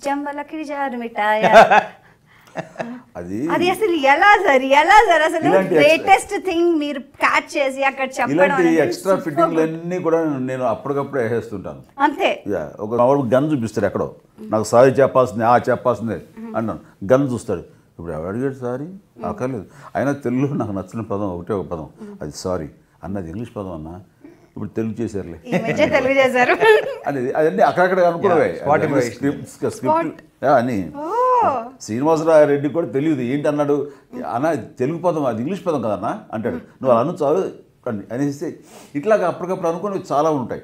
చెంబలకి జారు మిఠాయ అది అది అసలు ఎలా సార్ ఎలా సార్ అసలు ఇలాంటి extra- గ్రేటెస్ట్ థింగ్ మీరు క్యాచ్ చేసి అక్కడ చెప్పడం ఇలాంటి అనేది ఎక్స్ట్రా super ఫిట్టింగ్లు good. అన్నీ కూడా నేను అప్పటికప్పుడు వేసేస్తుంటాను అంతే యా ఒక వాడు గన్ చూపిస్తాడు ఎక్కడో నాకు సారీ చెప్పాల్సిందే ఆ చెప్పాల్సిందే అన్నాను గన్ చూస్తాడు ఇప్పుడు ఎవడు అడిగాడు సారీ అక్కర్లేదు అయినా తెలుగులో నాకు నచ్చిన పదం ఒకటే ఒక పదం అది సారీ అన్నది ఇంగ్లీష్ పదం అన్న ఇప్పుడు తెలుగు చేశారులే ఈ మధ్య తెలుగు చేశారు అనేది అవన్నీ అక్కడక్కడ అనుకున్నవే Yeah, Spotify. స్క్రిప్ట్ స్క్రిప్ట్ అని శ్రీనివాసరావు రెడ్డి కూడా తెలియదు ఏంటి అన్నాడు అన్న ఇది తెలుగు పదం అది ఇంగ్లీష్ పదం కదన్నా అంటాడు నువ్వు అలా అను చాలు అని అనేసి ఇట్లాగా అప్పటికప్పుడు అనుకుని చాలా ఉంటాయి